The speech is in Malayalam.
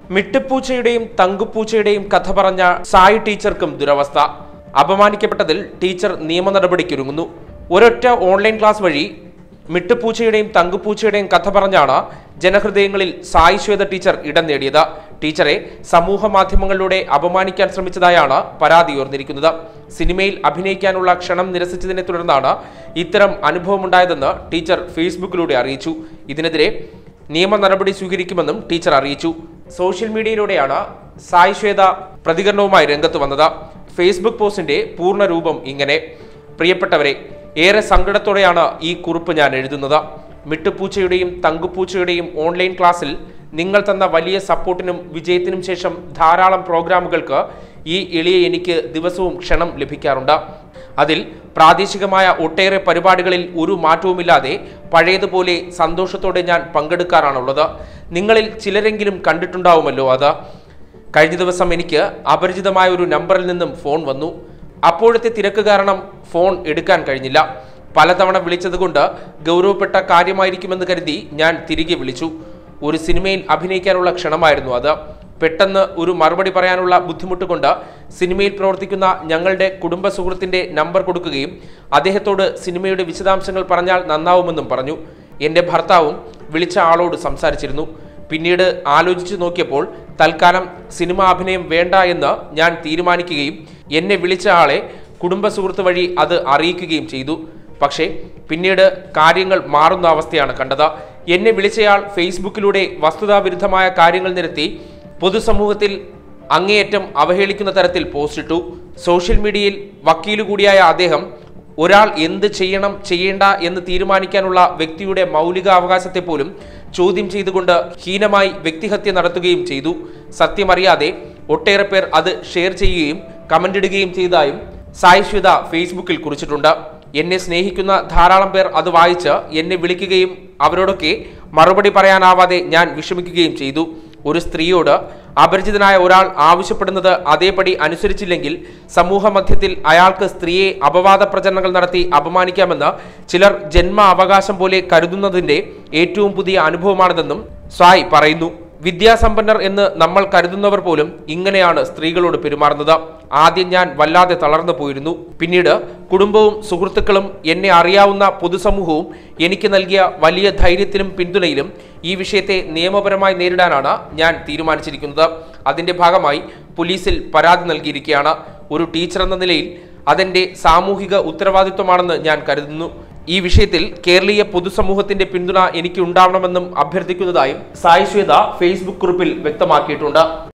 മിട്ടുപൂച്ചയുടെയും തങ്കുപൂച്ചയുടെയും കഥ പറഞ്ഞ സായി ടീച്ചർക്കും ദുരവസ്ഥ അപമാനിക്കപ്പെട്ടതിൽ ടീച്ചർ നിയമ നടപടിക്കൊരുങ്ങുന്നു ഒരൊറ്റ ഓൺലൈൻ ക്ലാസ് വഴി മിട്ടുപൂച്ചയുടെയും തങ്കുപൂച്ചയുടെയും കഥ പറഞ്ഞാണ് ജനഹൃദയങ്ങളിൽ സായി ശ്വേത ടീച്ചർ ഇടം നേടിയത് ടീച്ചറെ സമൂഹ മാധ്യമങ്ങളിലൂടെ അപമാനിക്കാൻ ശ്രമിച്ചതായാണ് പരാതി ഉയർന്നിരിക്കുന്നത് സിനിമയിൽ അഭിനയിക്കാനുള്ള ക്ഷണം നിരസിച്ചതിനെ തുടർന്നാണ് ഇത്തരം അനുഭവമുണ്ടായതെന്ന് ടീച്ചർ ഫേസ്ബുക്കിലൂടെ അറിയിച്ചു ഇതിനെതിരെ നിയമ നടപടി സ്വീകരിക്കുമെന്നും ടീച്ചർ അറിയിച്ചു സോഷ്യൽ മീഡിയയിലൂടെയാണ് സായി ശ്വേത പ്രതികരണവുമായി രംഗത്ത് വന്നത് ഫേസ്ബുക്ക് പോസ്റ്റിന്റെ പൂർണ്ണ രൂപം ഇങ്ങനെ പ്രിയപ്പെട്ടവരെ ഏറെ സങ്കടത്തോടെയാണ് ഈ കുറിപ്പ് ഞാൻ എഴുതുന്നത് മിട്ടുപൂച്ചയുടെയും തങ്കുപൂച്ചയുടെയും ഓൺലൈൻ ക്ലാസ്സിൽ നിങ്ങൾ തന്ന വലിയ സപ്പോർട്ടിനും വിജയത്തിനും ശേഷം ധാരാളം പ്രോഗ്രാമുകൾക്ക് ഈ എളിയ എനിക്ക് ദിവസവും ക്ഷണം ലഭിക്കാറുണ്ട് അതിൽ പ്രാദേശികമായ ഒട്ടേറെ പരിപാടികളിൽ ഒരു മാറ്റവുമില്ലാതെ പഴയതുപോലെ സന്തോഷത്തോടെ ഞാൻ പങ്കെടുക്കാറാണുള്ളത് നിങ്ങളിൽ ചിലരെങ്കിലും കണ്ടിട്ടുണ്ടാവുമല്ലോ അത് കഴിഞ്ഞ ദിവസം എനിക്ക് അപരിചിതമായ ഒരു നമ്പറിൽ നിന്നും ഫോൺ വന്നു അപ്പോഴത്തെ തിരക്ക് കാരണം ഫോൺ എടുക്കാൻ കഴിഞ്ഞില്ല പലതവണ വിളിച്ചതുകൊണ്ട് ഗൗരവപ്പെട്ട കാര്യമായിരിക്കുമെന്ന് കരുതി ഞാൻ തിരികെ വിളിച്ചു ഒരു സിനിമയിൽ അഭിനയിക്കാനുള്ള ക്ഷണമായിരുന്നു അത് പെട്ടെന്ന് ഒരു മറുപടി പറയാനുള്ള ബുദ്ധിമുട്ട് കൊണ്ട് സിനിമയിൽ പ്രവർത്തിക്കുന്ന ഞങ്ങളുടെ കുടുംബ സുഹൃത്തിന്റെ നമ്പർ കൊടുക്കുകയും അദ്ദേഹത്തോട് സിനിമയുടെ വിശദാംശങ്ങൾ പറഞ്ഞാൽ നന്നാവുമെന്നും പറഞ്ഞു എൻ്റെ ഭർത്താവും വിളിച്ച ആളോട് സംസാരിച്ചിരുന്നു പിന്നീട് ആലോചിച്ചു നോക്കിയപ്പോൾ തൽക്കാലം സിനിമ അഭിനയം വേണ്ട എന്ന് ഞാൻ തീരുമാനിക്കുകയും എന്നെ വിളിച്ച ആളെ കുടുംബ സുഹൃത്ത് വഴി അത് അറിയിക്കുകയും ചെയ്തു പക്ഷേ പിന്നീട് കാര്യങ്ങൾ മാറുന്ന അവസ്ഥയാണ് കണ്ടത് എന്നെ വിളിച്ചയാൾ ഫേസ്ബുക്കിലൂടെ വസ്തുതാവിരുദ്ധമായ കാര്യങ്ങൾ നിരത്തി പൊതുസമൂഹത്തിൽ അങ്ങേയറ്റം അവഹേളിക്കുന്ന തരത്തിൽ പോസ്റ്റിട്ടു സോഷ്യൽ മീഡിയയിൽ വക്കീല് കൂടിയായ അദ്ദേഹം ഒരാൾ എന്ത് ചെയ്യണം ചെയ്യേണ്ട എന്ന് തീരുമാനിക്കാനുള്ള വ്യക്തിയുടെ മൗലിക അവകാശത്തെ പോലും ചോദ്യം ചെയ്തുകൊണ്ട് ഹീനമായി വ്യക്തിഹത്യ നടത്തുകയും ചെയ്തു സത്യമറിയാതെ ഒട്ടേറെ പേർ അത് ഷെയർ ചെയ്യുകയും കമന്റ് ഇടുകയും ചെയ്തതായും സായി ശ്വേത ഫേസ്ബുക്കിൽ കുറിച്ചിട്ടുണ്ട് എന്നെ സ്നേഹിക്കുന്ന ധാരാളം പേർ അത് വായിച്ച് എന്നെ വിളിക്കുകയും അവരോടൊക്കെ മറുപടി പറയാനാവാതെ ഞാൻ വിഷമിക്കുകയും ചെയ്തു ഒരു സ്ത്രീയോട് അപരിചിതനായ ഒരാൾ ആവശ്യപ്പെടുന്നത് അതേപടി അനുസരിച്ചില്ലെങ്കിൽ സമൂഹ മധ്യത്തിൽ അയാൾക്ക് സ്ത്രീയെ അപവാദ പ്രചരണങ്ങൾ നടത്തി അപമാനിക്കാമെന്ന് ചിലർ ജന്മ അവകാശം പോലെ കരുതുന്നതിന്റെ ഏറ്റവും പുതിയ അനുഭവമാണിതെന്നും സായ് പറയുന്നു വിദ്യാസമ്പന്നർ എന്ന് നമ്മൾ കരുതുന്നവർ പോലും ഇങ്ങനെയാണ് സ്ത്രീകളോട് പെരുമാറുന്നത് ആദ്യം ഞാൻ വല്ലാതെ തളർന്നു പോയിരുന്നു പിന്നീട് കുടുംബവും സുഹൃത്തുക്കളും എന്നെ അറിയാവുന്ന പൊതുസമൂഹവും എനിക്ക് നൽകിയ വലിയ ധൈര്യത്തിനും പിന്തുണയിലും ഈ വിഷയത്തെ നിയമപരമായി നേരിടാനാണ് ഞാൻ തീരുമാനിച്ചിരിക്കുന്നത് അതിന്റെ ഭാഗമായി പോലീസിൽ പരാതി നൽകിയിരിക്കുകയാണ് ഒരു ടീച്ചർ എന്ന നിലയിൽ അതെന്റെ സാമൂഹിക ഉത്തരവാദിത്വമാണെന്ന് ഞാൻ കരുതുന്നു ഈ വിഷയത്തിൽ കേരളീയ പൊതുസമൂഹത്തിന്റെ പിന്തുണ എനിക്ക് ഉണ്ടാവണമെന്നും അഭ്യർത്ഥിക്കുന്നതായും സായി ശ്വേത ഫേസ്ബുക്ക് കുറിപ്പിൽ വ്യക്തമാക്കിയിട്ടുണ്ട്